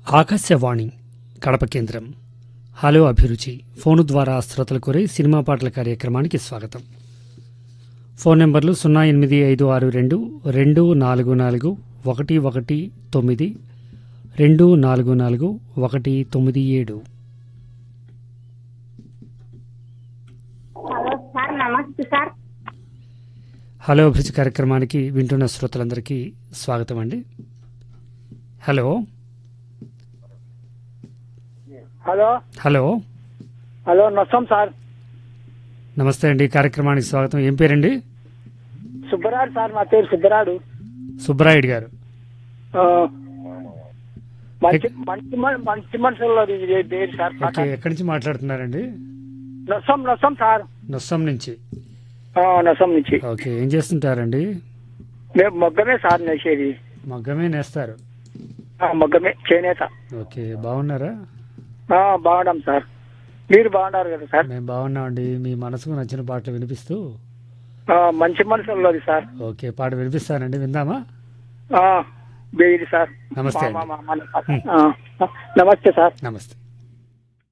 ఆకాశవాణి కడప కేంద్రం హలో అభిరుచి ఫోను ద్వారా శ్రోతల కోరే సినిమా పాటల కార్యక్రమానికి స్వాగతం ఫోన్ నెంబర్లు సున్నా ఎనిమిది ఐదు ఆరు రెండు రెండు నాలుగు నాలుగు ఒకటి ఒకటి తొమ్మిది రెండు నాలుగు నాలుగు ఒకటి తొమ్మిది ఏడు హలో సార్ నమస్తే సార్ హలో అభిరుచి కార్యక్రమానికి వింటున్న శ్రోతలందరికీ స్వాగతం అండి హలో హలో హలో హలో నొస్తాం సార్ నమస్తే అండి కార్యక్రమానికి స్వాగతం ఏం పేరండి సుబ్బరాడు సార్ నా పేరు సుబ్బరాడు సుబ్బరాయుడు గారు ఆ, మంచి మంచి మన- మంచి మనుషుల్లో ఇది పేరు సార్ ఓకే ఎక్కడి నుంచి మాట్లాడుతున్నారండి నొస్తాం నొస్తాం సార్ నొస్సం నుంచి ఆ, నొస్తాం నుంచి ఓకే ఏం చేస్తుంటారండి మేము మొగ్గమే సార్ నేసేది మగ్గమే నేస్తారు ఆ, మొగ్గమే చేనేత ఓకే బాగున్నారా ఆ, బాగున్నాం సార్ మీరు బాగున్నారు కదా సార్ మేము బాగున్నామండి మీ మనసుకు నచ్చిన పాటలు వినిపిస్తూ ఆ, మంచి మనుషుల్లోది సార్ ఓకే పాట వినిపిస్తానండి విందామా ఆ, వేయండి సార్ నమస్తే మా- అండి మా- మా- మన- ఆ, నమస్తే సార్ నమస్తే